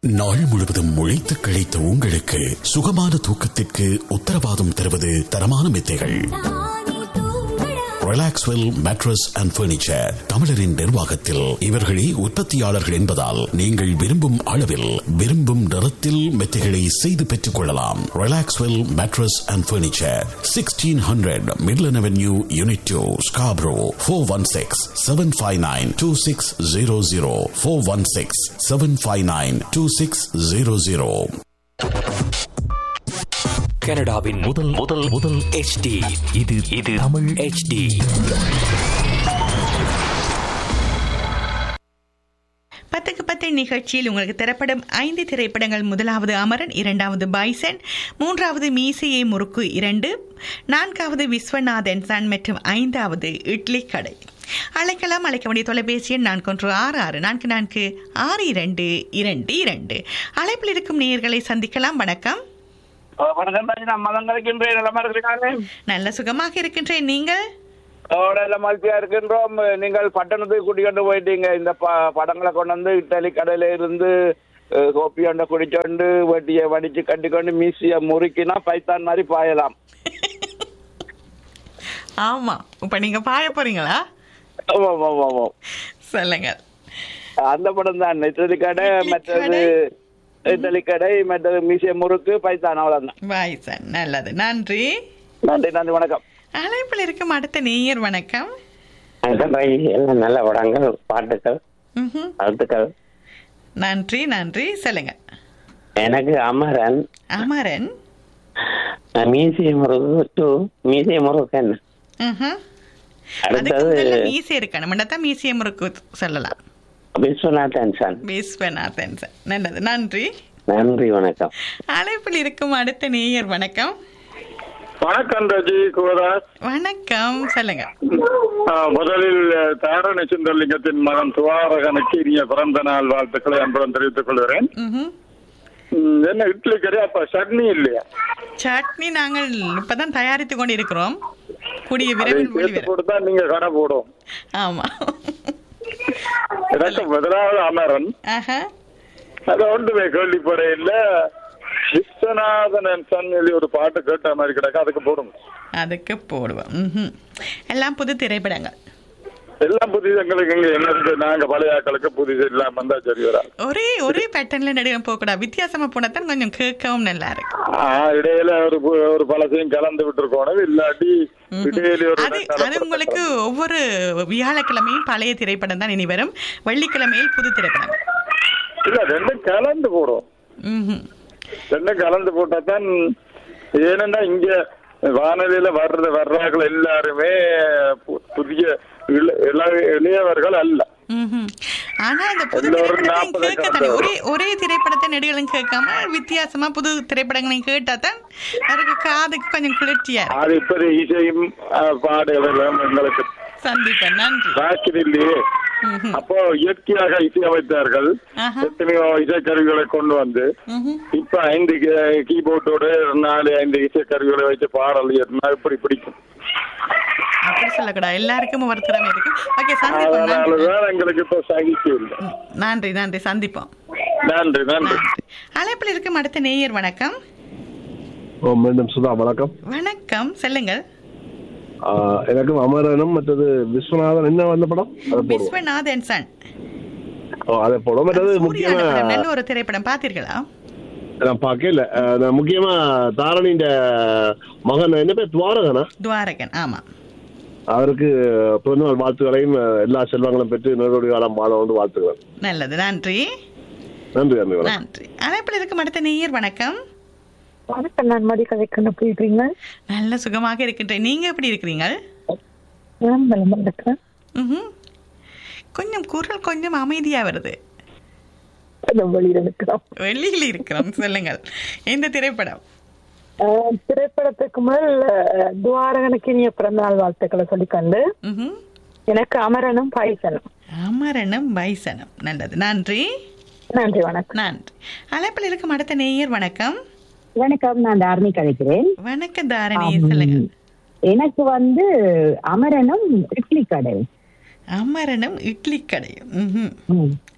நாள் முழுவதும் உழைத்து கிடைத்த உங்களுக்கு சுகமான தூக்கத்திற்கு உத்தரவாதம் தருவது தரமான மெத்தைகள் ரிலாக்ஸ்வெல் மேட்ரஸ் அண்ட் பர்னிச்சர் தமிழரின் நிர்வாகத்தில் இவர்களே உற்பத்தியாளர்கள் என்பதால் நீங்கள் விரும்பும் அளவில் விரும்பும் நிறத்தில் மெத்தைகளை செய்து பெற்றுக் கொள்ளலாம் Relaxwell mattress and furniture sixteen hundred Midland avenue unit two Scarborough four one six seven five nine two six zero zero four one six seven five nine two six zero zero கனடாவின் முதல் முதல் முதல் HD இது இது Tamil HD பத்துக்கு பத்து நிகழ்ச்சியில் உங்களுக்கு தரப்படும் ஐந்து திரைப்படங்கள் முதலாவது அமரன் இரண்டாவது பைசன் மூன்றாவது மீசையை முறுக்கு இரண்டு நான்காவது விஸ்வநாதன் சன் மற்றும் ஐந்தாவது இட்லி கடை அழைக்கலாம் அழைக்க வேண்டிய தொலைபேசி எண் நான்கு ஒன்று ஆறு ஆறு நான்கு நான்கு ஆறு இரண்டு இரண்டு இரண்டு அழைப்பில் இருக்கும் நேயர்களை சந்திக்கலாம் வணக்கம் வணக்கம் ராஜ் நான் மதம் கலைக்கின்றேன் நலமா இருக்கிறீங்களே நல்ல சுகமாக இருக்கின்றேன் நீங்கள் நல்ல மகிழ்ச்சியா இருக்கின்றோம் நீங்கள் பட்டணத்துக்கு கூட்டிக்கொண்டு போயிட்டீங்க இந்த ப- படங்களை கொண்டு வந்து இட்டலி கடையில இருந்து அஹ், கோப்பி ஒன்றை குடிச்சோண்டு வெட்டியை வடிச்சு கட்டிக்கொண்டு மீசிய முறுக்கினா பைத்தான் மாதிரி பாயலாம் ஆமா இப்ப நீங்க பாய போறீங்களா ஆமா, ஆமா, ஆமா, ஆமா. சொல்லுங்க அந்த படம் தான் இட்டலி கடை இட்லி மற்றது கடை. இட்டலி கடை மற்றது மீசிய முறுக்கு பைத்தான் அவ்வளவுதான் பாய்சன் நல்லது நன்றி நன்றி நன்றி வணக்கம் அழைப்பில் இருக்கும் அடுத்த நேயர் வணக்கம் வணக்கம் ராஜி எல்லாம் நல்ல படங்கள் பாட்டுகள் ம்ஹும். கருத்துக்கள் நன்றி நன்றி சொல்லுங்க எனக்கு Amaran Amaran museum Murugu to museum Murugu என்ன ம்ஹும். அதுக்கு அடுத்தது முதல்ல மீசை இருக்கணும் தான் மியூசியம் இருக்கு சொல்லலாம் விஸ்வநாதன் சன் விஸ்வநாதன் சார் நல்லது நன்றி நன்றி வணக்கம் அழைப்பில் இருக்கும் அடுத்த நேயர் வணக்கம் வணக்கம் ரஜி குவதாஸ் வணக்கம் சொல்லுங்க ஆ, முதலில் அஹ், தாரண சுந்தரலிங்கத்தின் மகன் துவாரகனுக்கு இனிய பிறந்த நாள் வாழ்த்துக்களை அன்புடன் தெரிவித்துக் கொள்கிறேன் ம்ஹும். ம், என்ன இட்லி கறி அப்ப சட்னி இல்லையா சட்னி நாங்கள் இப்பதான் தயாரித்து கொண்டு இருக்கிறோம் கூடிய அதை விரைவில் சேர்த்து வெளிவரும் போட்டு தான் நீங்க கடை போடும் ஆமா எனக்கு முதலாவது அமரன் ஆஹா அதை ஒன்றுமே கேள்விப்பட இல்ல விஸ்வநாதன் சன்னி ஒரு பாட்டு கேட்ட மாதிரி கிடக்கு அதுக்கு போடும் அதுக்கு போடுவோம் ம்ஹும். எல்லாம் புது திரைப்படங்கள் எல்லாம் புதிது எங்களுக்கு இங்க என்ன இருக்கு நாங்க பழைய ஆட்களுக்கு புதிது இல்லாம வந்தா சரி வரா ஒரே ஒரே பேட்டர்ன்ல நடுவே போக கூடாது வித்தியாசமா போனா தான் கொஞ்சம் கேட்கவும் நல்லா இருக்கும் ஆ, இடையில ஒரு பு- ஒரு பழசையும் கலந்து விட்டுருக்கோம் இல்லாட்டி இடையில ஒரு அது அது உங்களுக்கு ஒவ்வொரு வியாழக்கிழமையும் பழைய திரைப்படம் தான் இனி வரும் வெள்ளிக்கிழமையில் புது திரைப்படம் இல்ல ரெண்டும் கலந்து போடும் ம்ஹும். ரெண்டும் கலந்து போட்டா தான் ஏனென்னா இங்க வானொலியில வர்ற வர்றார்கள் எல்லாருமே பு- புதிய இள- இள- இளையவர்கள் அல்ல ம்ஹும். ஆனா இந்த புது அதுல ஒரு திரைப்படத்தையும் நாற்பது கேட்க தானே ஒரே ஒரே திரைப்படத்தை நெடுகளும் கேட்காம வித்தியாசமா புது திரைப்படங்களையும் கேட்டா தான் அதுக்கு காதுக்கு கொஞ்சம் குளிர்ச்சியா இருக்கும் அது இப்ப இசையும் ஆ, பாடல்களும் எங்களுக்கு சந்திப்பேன் நன்றி பாக்கில் இல்லையே ம்ஹும். அப்போ இயற்கையாக இசையமைத்தார்கள் ஆஹா. எத்தனையோ இசைக்கருவிகளை கொண்டு வந்து ம்ஹும். இப்ப ஐந்து கீ- கீபோர்டோட நாலு ஐந்து இசைக்கருவிகளை வச்சு பாடல் இயற்றினா இப்படி பிடிக்கும் அப்படி சொல்லக்கூடாது எல்லாருக்கும் ஒவ்வொரு திறமை இருக்கு ஓகே சந்திப்போம் நன்றி. அதனாலதான் எங்களுக்கு இப்ப சகிச்சு இல்லை ம், நன்றி நன்றி சந்திப்போம் நன்றி நன்றி நன்றி அழைப்பில் இருக்கும் அடுத்த நேயர் வணக்கம் ஓ மீண்டும் சுதா வணக்கம் வணக்கம் சொல்லுங்கள் ஆ, எனக்கும் அமரனும் மற்றது விஸ்வநாதன் என்ன வந்த படம் அதை போடுவோம் விஸ்வநாதன் சன் ஓ அதை போடுவோம் மற்றது சூர்யாவோட முக்கியமா படம், நல்ல ஒரு திரைப்படம் பாத்தீர்களா நான் பார்க்கல ஆ, நான் முக்கியமா தாரணியின் மகன் என்ன பேர் துவாரகனா துவாரகன் ஆமா அவருக்கு பிறந்தநாள் வாழ்த்துக்களையும் ஆ, எல்லா செல்வங்களும் பெற்று நேரடி காலம் வாழ வந்து வாழ்த்துக்கிறேன் நல்லது நன்றி நன்றி நன்றி வணக்கம் நன்றி அழைப்பில் இருக்கும் அடுத்த நேயர் வணக்கம் வணக்கம் நான் மதி கதைக்கு எப்படி இருக்கீங்க நல்ல சுகமாக இருக்கின்றேன் நீங்க எப்படி இருக்கிறீங்க நான் நலமா இருக்கிறேன் ம்ஹும். கொஞ்சம் குரல் கொஞ்சம் அமைதியா வருது அதான் வெளியில இருக்கிறோம் வெளியில் இருக்கிறோம் சொல்லுங்கள் எந்த திரைப்படம் ஆஹ், திரைப்படத்துக்கு முதல் ஆஹ், துவாரகனுக்கு இனிய பிறந்தநாள் வாழ்த்துக்களை சொல்லிக்கொண்டு ம்ஹும். எனக்கு அமரனும் பாய்சனும் அமரனும் பைசனும் நல்லது நன்றி நன்றி வணக்கம் நன்றி அழைப்பில் இருக்கும் அடுத்த நேயர் வணக்கம் வணக்கம் நான் தாரணி கதைக்கிறேன் வணக்கம் தாரணி சொல்லுங்க எனக்கு வந்து அமரனும் இட்லி கடை அமரனும் இட்லி கடையும் ம்ஹும். ம்.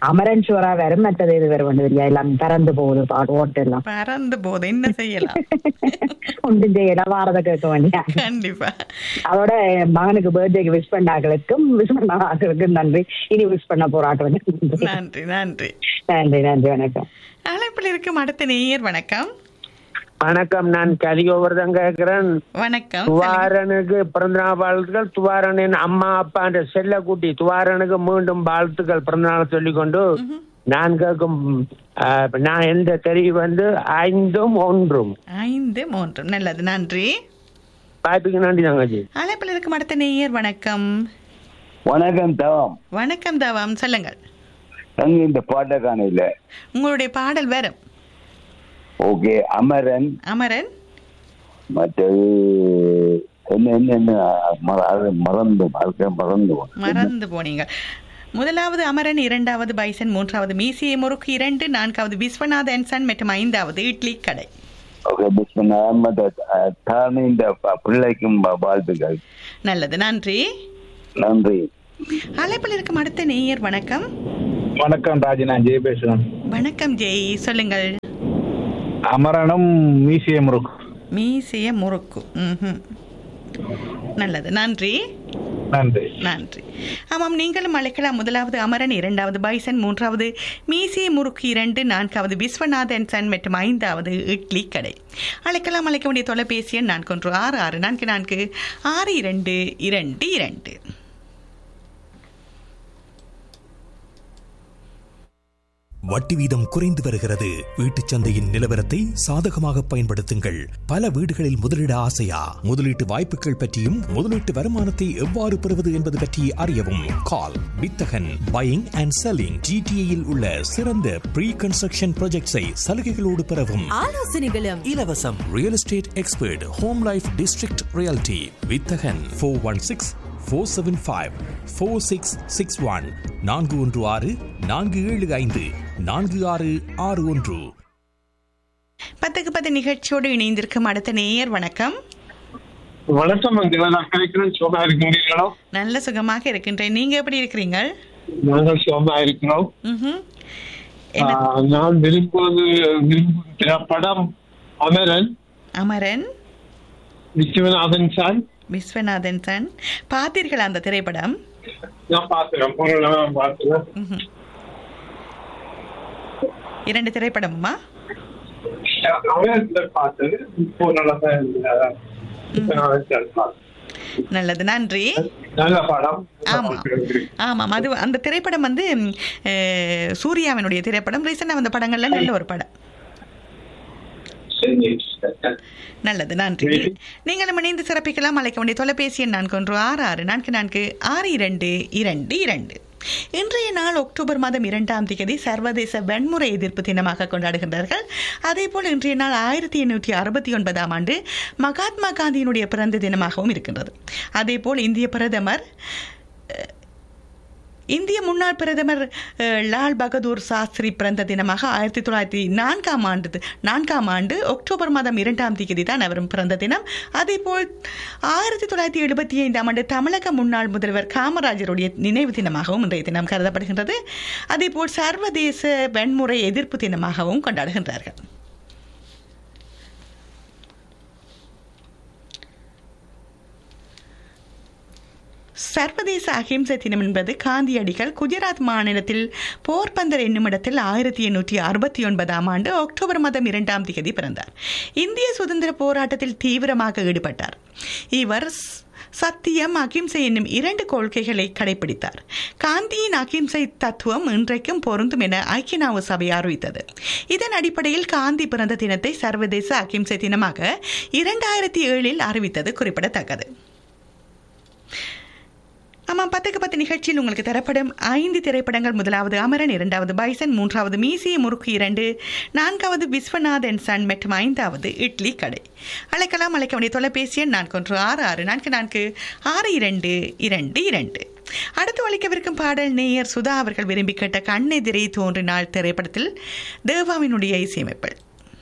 அமரன் ஷுவரா வரும் மற்றது இது வரும் ஒன்று தெரியா எல்லாம் பறந்து போகுது பாட்டு ஓட்டு எல்லாம் பறந்து போது என்ன செய்யலாம் ஒன்றும் செய்யலாம் வாரதை கேட்க வேண்டியா கண்டிப்பா அதோட என் மகனுக்கு பர்த்டேக்கு விஷ் பண்ணாக்களுக்கும் விஷ் பண்ணாக்களுக்கும் நன்றி இனி விஷ் பண்ண போராட்டம் நன்றி நன்றி நன்றி நன்றி வணக்கம் அழைப்பில் இருக்கும் அடுத்த நேயர் வணக்கம் வணக்கம் நான் கலிகோவர்தன் கேட்கிறேன் வணக்கம் துவாரனுக்கு பிறந்தநாள் வாழ்த்துக்கள் துவாரனின் அம்மா அப்பா என்ற செல்லக்குட்டி துவாரனுக்கு மீண்டும் வாழ்த்துக்கள் பிறந்தநாள் சொல்லிக்கொண்டு நான் கேட்கும் ஆ, நான் எந்த தெரிவு வந்து ஐந்தும் ஒன்றும் ஐந்து மூன்று நல்லது நன்றி வாய்ப்புக்கு நன்றி தங்கச்சி அழைப்பில் இருக்கும் அடுத்த நேயர் வணக்கம் வணக்கம் தவம் வணக்கம் தவம் சொல்லுங்கள் அங்க இந்த பாட்டை காணையில உங்களுடைய பாடல் வரும் ஓகே அமரன் அமரன் மற்றது என்ன என்ன என்ன மற- அது மறந்து வாழ்க்கை மறந்து போனேன். மறந்து போனீங்க முதலாவது அமரன் இரண்டாவது பைசன் மூன்றாவது மீசிய முறுக்கு இரண்டு நான்காவது விஸ்வநாத அன்சன் மற்றும் ஐந்தாவது இட்லி கடை ஓகே பிஸ்மில்லாஹ். மற்ற அஹ், தானே இந்த ப- பிள்ளைக்கும் வா- வாழ்த்துக்கள் நல்லது நன்றி நன்றி அழைப்பில் இருக்கும் அடுத்த நேயர் வணக்கம் வணக்கம் ராஜி நான் ஜெய் பேசுறேன் வணக்கம் ஜெய் சொல்லுங்கள் அமரனும் மியூசியம் இருக்கும் மீசிய முறுக்கு ம்ஹும். நல்லது நன்றி நன்றி நன்றி ஆமாம் நீங்களும் அழைக்கலாம் முதலாவது அமரன் இரண்டாவது பைசன் மூன்றாவது மீசிய முறுக்கு இரண்டு நான்காவது விஸ்வநாதன் சன் மற்றும் ஐந்தாவது இட்லி கடை அழைக்கலாம் அழைக்க வேண்டிய தொலைபேசி எண் நான்கு ஒன்று ஆறு ஆறு நான்கு நான்கு ஆறு இரண்டு இரண்டு இரண்டு வட்டி வீதம் குறைந்து வருகிறது வீட்டுச் சந்தையின் நிலவரத்தை சாதகமாக பயன்படுத்துங்கள் பல வீடுகளில் முதலீட ஆசையா முதலீட்டு வாய்ப்புகள் பற்றியும் முதலீட்டு வருமானத்தை எவ்வாறு பெறுவது என்பது பற்றி அறியவும் கால் வித்தகன் பையிங் அண்ட் செல்லிங் ஜிடிஏயில் உள்ள சிறந்த ப்ரீ கன்ஸ்ட்ரக்ஷன் ப்ராஜெக்ட்ஸை சலுகைகளோடு பெறவும் ஆலோசனைகளும் இலவசம் real estate expert home life district reality வித்தகன் four one six four seven five four six six one நான்கு ஒன்று ஆறு நான்கு ஏழு ஐந்து நான்கு ஆறு ஆறு ஒன்று பத்துக்கு பத்து நிகழ்ச்சியோடு இணைந்திருக்கும் அடுத்த நேயர் வணக்கம் வணக்கம் மங்களா நான் கிடைக்கிறேன் சோமா இருக்கிறீங்களோ நல்ல சுகமாக இருக்கின்றேன் நீங்க எப்படி இருக்கிறீங்க நாங்கள் சோமா இருக்கிறோம் ம்ஹும். ஆஹ், நான் விரும்புவது விரும்பும் திரைப்படம் அமரன் அமரன் விஸ்வநாதன் சான் விஸ்வநாதன் சன் பார்த்தீர்களா அந்த திரைப்படம் நான் பார்த்துறேன் ஒரு தடவை பார்த்துறேன் ம்ஹும். இரண்டு திரைப்படமுமா அமரன் பார்த்தது இப்போ நல்லா தான் இருந்தது. விஸ்வநாதன் சான் பார்த்தேன். நல்லது நன்றி நல்ல படம் ஆமா ஆமாம் அது அந்த திரைப்படம் வந்து ம், அஹ், சூர்யாவினுடைய திரைப்படம் ரீசெண்டாக வந்த படங்கள்ல நல்ல ஒரு படம் நல்லது நன்றி நீங்களும் இணைந்து சிறப்பிக்கலாம் அழைக்க வேண்டிய தொலைபேசி எண் நான்கு ஒன்று ஆறு ஆறு நான்கு நான்கு ஆறு இரண்டு இரண்டு இரண்டு இன்றைய நாள் அக்டோபர் மாதம் இரண்டாம் தேதி சர்வதேச வன்முறை எதிர்ப்பு தினமாக கொண்டாடுகின்றார்கள் அதேபோல் இன்றைய நாள் ஆயிரத்தி எண்ணூற்றி அறுபத்தி ஒன்பதாம் ஆண்டு மகாத்மா காந்தியினுடைய பிறந்த தினமாகவும் இருக்கின்றது அதேபோல் இந்திய பிரதமர் இந்திய முன்னாள் பிரதமர் அஹ், லால் பகதூர் சாஸ்திரி பிறந்த தினமாக ஆயிரத்தி தொள்ளாயிரத்தி நான்காம் ஆண்டு நான்காம் ஆண்டு அக்டோபர் மாதம் இரண்டாம் தேதி தான் அவரும் பிறந்த தினம் அதேபோல் ஆயிரத்தி தொள்ளாயிரத்தி எழுபத்தி ஐந்தாம் ஆண்டு தமிழக முன்னாள் முதல்வர் காமராஜருடைய நினைவு தினமாகவும் இன்றைய தினம் கருதப்படுகின்றது அதேபோல் சர்வதேச வன்முறை எதிர்ப்பு தினமாகவும் கொண்டாடுகின்றார்கள் சர்வதேச அஹிம்சை தினம் என்பது காந்தியடிகள் குஜராத் மாநிலத்தில் போர்பந்தர் என்னும் இடத்தில் ஆயிரத்தி எண்ணூற்றி அறுபத்தி ஒன்பதாம் ஆண்டு அக்டோபர் மாதம் இரண்டாம் தேதி பிறந்தார் இந்திய சுதந்திர போராட்டத்தில் தீவிரமாக ஈடுபட்டார் இவர் ஸ்- சத்தியம் அகிம்சை என்னும் இரண்டு கொள்கைகளை கடைபிடித்தார் காந்தியின் அகிம்சை தத்துவம் இன்றைக்கும் பொருந்தும் என ஐக்கிய நாவு சபை அறிவித்தது இதன் அடிப்படையில் காந்தி பிறந்த தினத்தை சர்வதேச அகிம்சை தினமாக இரண்டாயிரத்தி ஏழில் அறிவித்தது குறிப்பிடத்தக்கது ஆமாம் பத்துக்கு பத்து நிகழ்ச்சியில் உங்களுக்கு தரப்படும் ஐந்து திரைப்படங்கள் முதலாவது அமரன் இரண்டாவது பைசன் மூன்றாவது மீசிய முறுக்கு இரண்டு நான்காவது விஸ்வநாதன் சன் மற்றும் ஐந்தாவது இட்லி கடை அழைக்கலாம் அழைக்க வேண்டிய தொலைபேசி எண் நான்கு ஒன்று ஆறு ஆறு நான்கு நான்கு ஆறு இரண்டு இரண்டு இரண்டு அடுத்து ஒழிக்கவிருக்கும் பாடல் நேயர் சுதா அவர்கள் விரும்பி கேட்ட கண்ணெதிரே தோன்றினாள் திரைப்படத்தில் தேவாவினுடைய இசையமைப்பில்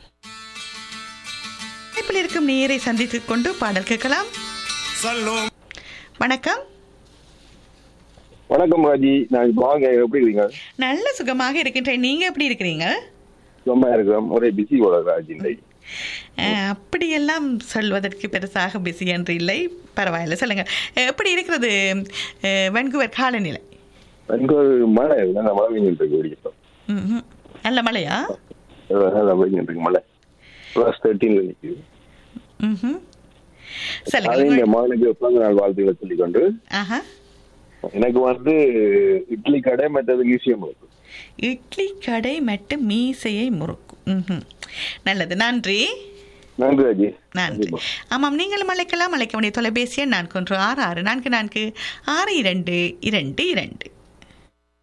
இணைப்பில் இருக்கும் நேயரை சந்தித்துக் கொண்டு பாடல் கேட்கலாம் வணக்கம் வணக்கம் ராஜி நான் இப்போ வாங்க எப்படி இருக்கீங்க நல்ல சுகமாக இருக்கின்றேன் நீங்க எப்படி இருக்கிறீங்க ரொம்ப இருக்கிறோம் ஒரே பிஸி போல ராஜி இன்னைக்கு அஹ், அப்படியெல்லாம் சொல்வதற்கு பெருசாக பிஸி என்று இல்லை பரவாயில்ல சொல்லுங்க அஹ், எப்படி இருக்கிறது அஹ், வென்குவர் காலநிலை எனக்கு ஒரு மழை நல்ல மழை பெஞ்சிட்டு இருக்கு வெடிக்கும் ம்ஹும். நல்ல மழையா நல்லா பெஞ்சிட்டு இருக்கு மழை ப்ளஸ் தேர்ட்டீன்ல நிற்குது ம்ஹும். அது சொல்லுங்க இந்த மகனுக்கு பிறந்த நாள் வாழ்த்துக்களை சொல்லிக்கொண்டு ஆஹா எனக்கு வந்து இட்லி கடை மற்றது ஈஸியம் இருக்கு இட்லி கடை மட்டும் மீசையை முறுக்கு ம்ஹும். நல்லது நன்றி நன்றி ராஜி நன்றி ஆமாம் நீங்களும் அழைக்கலாம் அழைக்க வேண்டிய தொலைபேசி எண் நான்கு ஒன்று ஆறு ஆறு நான்கு நான்கு ஆறு இரண்டு இரண்டு இரண்டு